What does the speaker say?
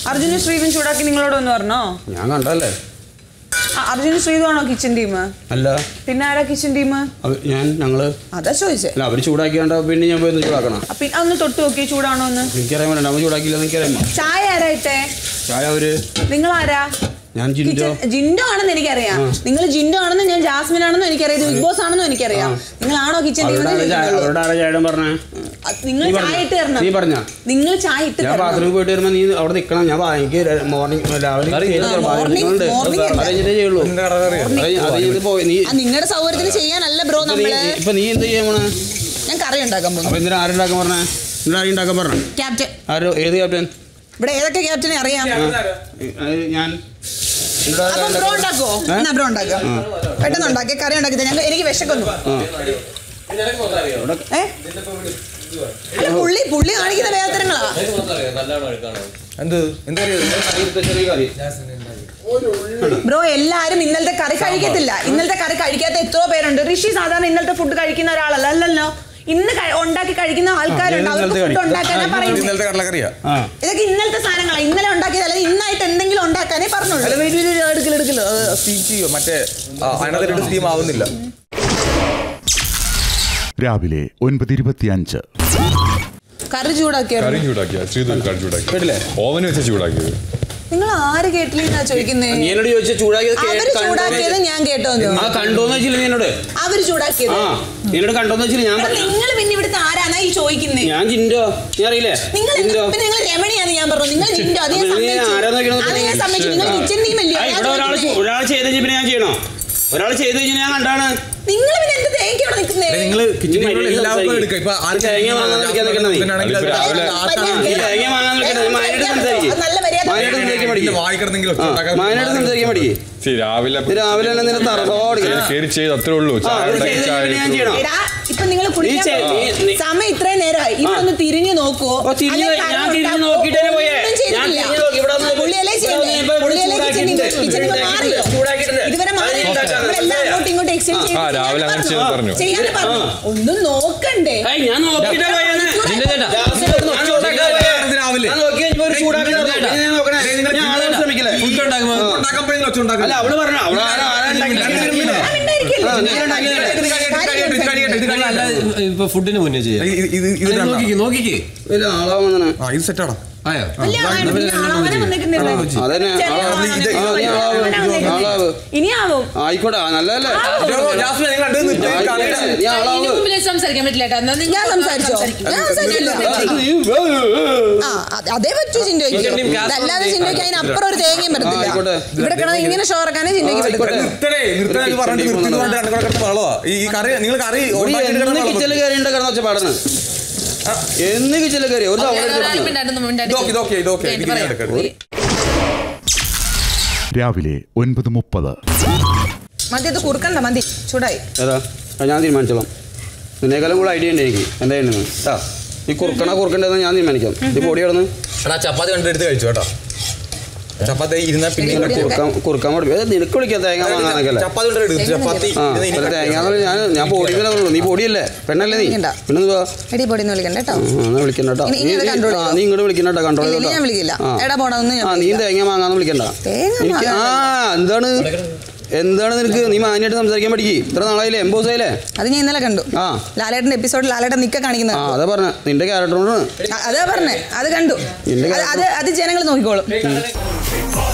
അർജുനും ശ്രീതും ചൂടാക്കി നിങ്ങളോട് ഒന്ന് പറഞ്ഞോ ഞാൻ കണ്ടല്ലേ ആ, അർജുനും ശ്രീതു ആണോ കിച്ചൺ ടീം അല്ല പിന്നെ ആരാ കിച്ചൺ ടീം അവ- ഞാൻ ഞങ്ങള് അതാ ചോദിച്ചേ അല്ല അവർ ചൂടാക്കിയാണ്ട പിന്നെ ഞാൻ പോയി ഒന്ന് ചൂടാക്കണം അപ്പൊ അന്ന് തൊട്ട് നോക്കി ചൂടാണോ എന്ന് എനിക്കറിയാൻ പറ്റില്ല നമ്മൾ ചൂടാക്കിയില്ല എനിക്കറിയാം ചായ ആരാ ഇട്ടേ ചായ അവര് നിങ്ങൾ ആരാ ഞാൻ ജിൻഡോ കിച്ചൺ ജിൻഡോ ആണെന്ന് എനിക്കറിയാം നിങ്ങൾ ജിൻഡോ ആണെന്ന് ഞാൻ ജാസ്മിൻ ആണെന്നും എനിക്കറിയാം ഇത് ബിഗ് ബോസ് ആണെന്നും എനിക്കറിയാം നിങ്ങളാണോ കിച്ചൺ ടീം അവരുടെ ആരാ ചായ അവരുടെ ആരാ ചായ ഇടാൻ പറഞ്ഞേ നിങ്ങൾ നീ ചായ പറഞ്ഞോ? ഇട്ട് തരണം നീ പറഞ്ഞോ? നിങ്ങൾ ചായ ഇട്ട് ഞാൻ തരണം ബാത്റൂമിൽ പോയിട്ട് വരുമ്പോ നീ അവിടെ നിൽക്കണം ഞാൻ എനിക്ക് മോർണിംഗ് രാവിലെ കേറി തരാം. morning- ഉണ്ട്. morning അത് അല്ല. കഴിഞ്ഞിട്ടേ ചെയ്യുള്ളൂ നിന്റെ കട കയറിയോ? അത് കഴിഞ്ഞ് അത് കഴിഞ്ഞിട്ട് പോയി നീ ആ, നിങ്ങളുടെ സൗകര്യത്തിന് ചെയ്യാനല്ല ബ്രോ ഇപ്പൊ നീ- നമ്മള് ഇപ്പൊ നീ എന്ത് ചെയ്യാൻ പോണേ ഞാൻ കറി ഉണ്ടാക്കാൻ പോകുന്നു അപ്പൊ എന്തിനാ ആരുണ്ടാക്കാൻ പറഞ്ഞേ എന്തിനാ ആരും ഉണ്ടാക്കാൻ പറഞ്ഞ ക്യാപ്റ്റൻ ആരോ ഏത് ക്യാപ്റ്റൻ ഇവിടെ ഏതൊക്കെ ക്യാപ്റ്റനെ അറിയാം അത് ഞാൻ എന്നോട് ആരാ അപ്പൊ ബ്രോ ഉണ്ടാക്കാൻ ഉണ്ടാക്കോ ഏ? എന്നാ ബ്രോ ഉണ്ടാക്കാം പെട്ടെന്ന് ഉണ്ടാക്കി കറി ഉണ്ടാക്കി തരാം. ഞങ്ങൾ എനിക്ക് വിശക്കുന്നു ഏ അല്ല പുള്ളി പുള്ളി കാണിക്കുന്ന വേദനങ്ങളാ എന്ത് എന്തറിയോ ചെറിയ കറി ബ്രോ എല്ലാരും ഇന്നലത്തെ കറി കഴിക്കത്തില്ല ഇന്നലത്തെ കറി കഴിക്കാത്ത എത്രയോ പേരുണ്ട് ഋഷി സാധാരണ ഇന്നലത്തെ ഫുഡ് കഴിക്കുന്ന ഒരാളല്ല അല്ലല്ലോ ഇന്ന് കഴി- ഉണ്ടാക്കി കഴിക്കുന്ന ആൾക്കാരുണ്ട് ആ, അവർക്ക് ഇന്നലത്തെ ഫുഡ് കഴി- ഉണ്ടാക്കാനാ പറയുന്നത് ഇന്നലത്തെ കടലക്കറിയാ ആ ഇതൊക്കെ ഇന്നലത്തെ സാധനങ്ങളാ ഇന്നലെ ഉണ്ടാക്കിയതല്ല ഇന്നായിട്ട് എന്തെങ്കിലും ഉണ്ടാക്കാനേ പറഞ്ഞുള്ളൂ അല്ല വെയിറ്റ് വെയിറ്റ് എടുക്കില്ല എടുക്കില്ല അത് സ്റ്റീം ചെയ്യോ മറ്റേ ആ, അതിനകത്തിട്ട് സ്റ്റീം ആവുന്നില്ല രാവിലെ ഒൻപത് ഇരുപത്തിയഞ്ച് കറി ചൂടാക്കിയായിരുന്നു കറി ചൂടാക്കിയ ശ്രീധു കറി ചൂടാക്കി കേട്ടില്ലേ ഓവന് വെച്ച് ചൂടാക്കിയത് നിങ്ങൾ ആര് കേട്ടില്ലെന്നാ ചോദിക്കുന്നേ നീ എന്നോട് ചോദിച്ച ചൂടാക്കിയത് കേ- അവര് കണ്ടോന്ന് ചൂടാക്കിയത് ചോദിച്ച- ഞാൻ കേട്ടോന്നു ആ കണ്ടോന്ന് വെച്ചില്ല നീ എന്നോട് അവര് ചൂടാക്കിയത് ആ നീ എന്നോട് കണ്ടോന്ന് വെച്ചില്ല ഞാൻ പറഞ്ഞു നിങ്ങൾ പിന്നെ ഇവിടുത്തെ ആരാന്നാ ഈ ചോദിക്കുന്നേ ഞാൻ ജിൻഡോ നീ അറിയില്ലേ നിങ്ങൾ എന്ത്- ജിൻഡോ പിന്നെ നിങ്ങൾ രമണിയാന്ന് ഞാൻ പറഞ്ഞു നിങ്ങൾ ജിൻഡോ അത് ഞാൻ അപ്പൊ നീ സമ്മതിച്ചു ആരാന്ന് നോക്കണത് അത് ഞാൻ സമ്മതിച്ചു നിങ്ങൾ കിച്ചൺ ടീം അല്ലയോ ആ, ഞാൻ ഇവിടെ ഒരാൾ ചോദിക്കുന്നേ. ഒരാൾ ചെയ്ത് കഴിഞ്ഞ പിന്നെ ഞാൻ ചെയ്യണോ ഒരാൾ ചെയ്ത് കഴിഞ്ഞാൽ ഞാൻ കണ്ടാണ് നിങ്ങൾ പിന്നെ എന്ത് തേങ്ങ ഇവിടെ നിൽക്കുന്നേ നിങ്ങൾ കിച്ചണിൽ എല്ലാവർക്കും എടുക്കുക ഇപ്പൊ ആർക്കും തേങ്ങ വാങ്ങാൻ നിൽക്കാൻ നിൽക്കണ നീ. ഇതിനാണെങ്കിൽ അതിപ്പോ രാവിലെ- ഈ തേങ്ങ വാങ്ങാൻ നിൽക്കണ മാനായിട്ട് സംസാരിക്കും അത് നല്ല മര്യാദ മാനായിട്ട് സംസാരിക്കാൻ പഠിക്കും വായിക്കിടന്നെങ്കിലും മാനായിട്ട് സംസാരിക്കാൻ പഠിക്കും ശരി രാവിലെ ഇത് രാവിലെ തന്നെ നിന്നെ തറസോട് കയറി ചെയ്ത് അത്രേ ഉള്ളൂ ആ, ചായ അത് ഉണ്ടാക്കി ചെയ്ത് ചായ കഴിഞ്ഞ് ഞാൻ ഇട്ടു. ചെയ്യണം. എടാ ഇപ്പൊ നിങ്ങൾ കുളിക്കാൻ നീ ചെയ്- പോകും. നീ- നീ- സമയം ഇത്രയും നേരമായി ഇവിടെ ഒന്ന് തിരിഞ്ഞു നോക്കുവോ ഓ, തിരിഞ്ഞ് അല്ലെ ഞാൻ കറി തിരിഞ്ഞ് ഉണ്ടാക്കുവോ? നോക്കിയിട്ടേ പോയേ. ഒന്നും ചെയ്തിട്ടില്ല. ഞാൻ തിരിഞ്ഞ് നോക്കി. ഇവിടെ വന്ന് പുള്ളിയല്ലേ ഇവിടെ ചെയ്യുന്നേ? വന്ന് ഇപ്പൊ ഇവിടെ പുള്ളിയല്ലേ കിച്ചണിൽ ചൂടാക്കിയിട്ടുണ്ട്. കിച്ചണിൽ നിന്ന് മാറിയോ ചൂടാക്കിയിട്ടുണ്ട്. ഇതുവരെ അത് മാറിയോ ഉണ്ടാക്കാൻ നമ്മളെല്ലാം അങ്ങോട്ടും ഇങ്ങോട്ടും എക്സ്ചേഞ്ച് ചെയ്ത് ആ, രാവിലെ അങ്ങനെ ചെയ്യാൻ പറഞ്ഞു. ചെയ്യാൻ പറഞ്ഞു ഒന്നും നോക്കണ്ടേ ഏയ്, ഞാൻ നോക്കിയിട്ടാ പോയെന്ന്. ജിൻഡോ ചേട്ടാ. ലാസ്റ്റ് ഞാൻ നോക്കിയിട്ടാ പോയെ. രാവിലെ. ഞാൻ നോക്കി കഴിഞ്ഞപ്പോ ഒരു ചൂടാക്കി നിർത്തി. പിന്നെ ഞാൻ നോക്കണേ. ഞാൻ ആളെ ശ്രമിക്കില്ലേ ഉണ്ടാക്കാൻ പോയി ഒച്ച ഉണ്ടാക്കാൻ അല്ല അവള് പറഞ്ഞു അവള് ആരാ ആരാ ഉണ്ടാക്കി ഞാൻ മിണ്ടായിരിക്കില്ല. ആ, നീ ഉണ്ടാക്കിയതല്ലേ? ഇപ്പൊ ഫുഡിന് മുന്നേ ചെയ്യാം ഇത് ഇത് ഇത് ഇടണ്ട. നോക്കിക്ക് നോക്കിക്ക് വലിയ ആളാവുന്നതാണ് ആ ഇത് സെറ്റാണോ ആയോ വലിയ ആളാണ്. പിന്നെ ആളാവാനെ വന്നിട്ടുണ്ടല്ലേ? അതന്നെ ചെറിയ ആളാ- ആളാണ്. ഇത് ആ, ഇത് ആളാണ് വന്നിരിക്കുന്നത്. ആളാവ്. ഇനി ആവും ആയിക്കോട്ടെ ആ, നല്ലതല്ലേ ജാസ്മിൻ നിങ്ങൾ രണ്ടും നിർത്തി കാണില്ല. നീ ആളാവ് സംസാരിക്കാൻ പറ്റില്ല കേട്ടോ. എന്നാ നിങ്ങൾ ഞാൻ സംസാരിച്ചോ ഞാൻ സംസാരിച്ചില്ല ആ അത് അതേ പറ്റൂ ചിന്തയ്ക്ക് അല്ലാതെ ചിന്തയ്ക്ക് അതിനപ്പുറം ഒരു തേങ്ങയും ആ, ആയിക്കോട്ടെ. പറ്റത്തില്ല ഇവിടെ കിടന്ന് ഇങ്ങനെ ഷോ ഇറക്കാനേ ചിന്തയ്ക്ക് പറ്റത്തില്ല നിർത്തണേ നിർത്തണേ എന്ന് പറഞ്ഞിട്ട് നിർത്തി എന്ന് പറഞ്ഞിട്ട് രണ്ടു കൂടെ കിടന്ന് ബഹളവാ. ഈ ഈ കറി നിങ്ങൾ കറി ഉണ്ടാക്കിയിട്ട് കിടന്ന് ബഹളം കിച്ചല് കയറി ഉണ്ട് കിടന്ന ഒച്ച പാടുന്നു എന്ന് കിച്ചല് കയറി ഒരു തവണ ഒരാളും എടുത്തിട്ടില്ല. മിണ്ടാണ്ടിരുന്നു, ഇത് ഓക്കെ ഇത് ഓക്കെ ഇത് ഓക്കെ ഞാൻ ഇത് ഞാൻ പറയാം. എടുക്കാം രാവിലെ ഒൻപത് മുപ്പത് മതി അത് കുറുക്കണ്ട മതി ചൂടായി ഏതാ ആ, ഞാൻ തീരുമാനിച്ചോളാം നിന്നേക്കാളും കൂടെ ഐഡിയ ഉണ്ട് എനിക്ക് എന്താ ചെയ്യുന്നത് ആ ഈ കുറുക്കണ കുറുക്കണ്ടെന്ന് ഞാൻ തീരുമാനിക്കാം ഈ പൊടി കിടന്ന് എടാ ചപ്പാത്തി കണ്ടിട്ട് എടുത്ത് കഴിച്ചു കേട്ടോ ചപ്പാത്തി ഇരുന്ന പിന്നെ ഇല്ല, കുറുക്കാൻ കുറുക്കാൻ പഠി ഏ, നിനക്ക് വിളിക്കാം തേങ്ങ വാങ്ങാനൊക്കെ അല്ലേ ചപ്പാത്തി കണ്ടിട്ട് എടുത്തു ചപ്പാത്തി ആ ഇരുന്ന് ഇനി ഒരു കട്ട് തേങ്ങ ഞാൻ ഞാൻ പൊടിയില്ലേ ഉള്ളൂ നീ പൊടിയല്ലേ പെണ്ണല്ലേ നീ വിളിക്കണ്ട. പിന്നെ എന്തുവാ എടി പൊടി ഒന്ന് വിളിക്കണ്ട കേട്ടോ ആ, എന്നാ വിളിക്കണ്ട കേട്ടോ ഇനി- ഇനി നീ- അത് നീ- control ആ, ചെയ്തോ. നീ ഇങ്ങോട്ട് വിളിക്കണ്ട കേട്ടോ കൺട്രോൾ ഇല്ല, ഇല്ല, ഞാൻ വിളിക്കില്ല. എടാ, പോടാ, ഒന്നും ഞാൻ ആ നീ വിളിക്കില്ല. തേങ്ങ വാങ്ങാന്ന് വിളിക്കണ്ട തേങ്ങ എനിക്ക് ആ വാങ്ങാൻ. എന്താണ് എന്താണ് നിനക്ക് നീ മാന്യായിട്ട് സംസാരിക്കാൻ പഠിക്ക് ഇത്ര നാളായില്ലേ എംബോസ് ആയില്ലേ അത് ഞാൻ ഇന്നലെ കണ്ടു ആ. ലാലേട്ടന്റെ എപ്പിസോഡിൽ ലാലേട്ടൻ നിക്ക ആ കാണിക്കുന്നത് അതാ പറഞ്ഞ നിന്റെ ക്യാരക്ടറോടാണ് അതാ പറഞ്ഞേ അത് കണ്ടു എന്റെ അത് അത് അത് ജനങ്ങൾ നോക്കിക്കോളും ഉം.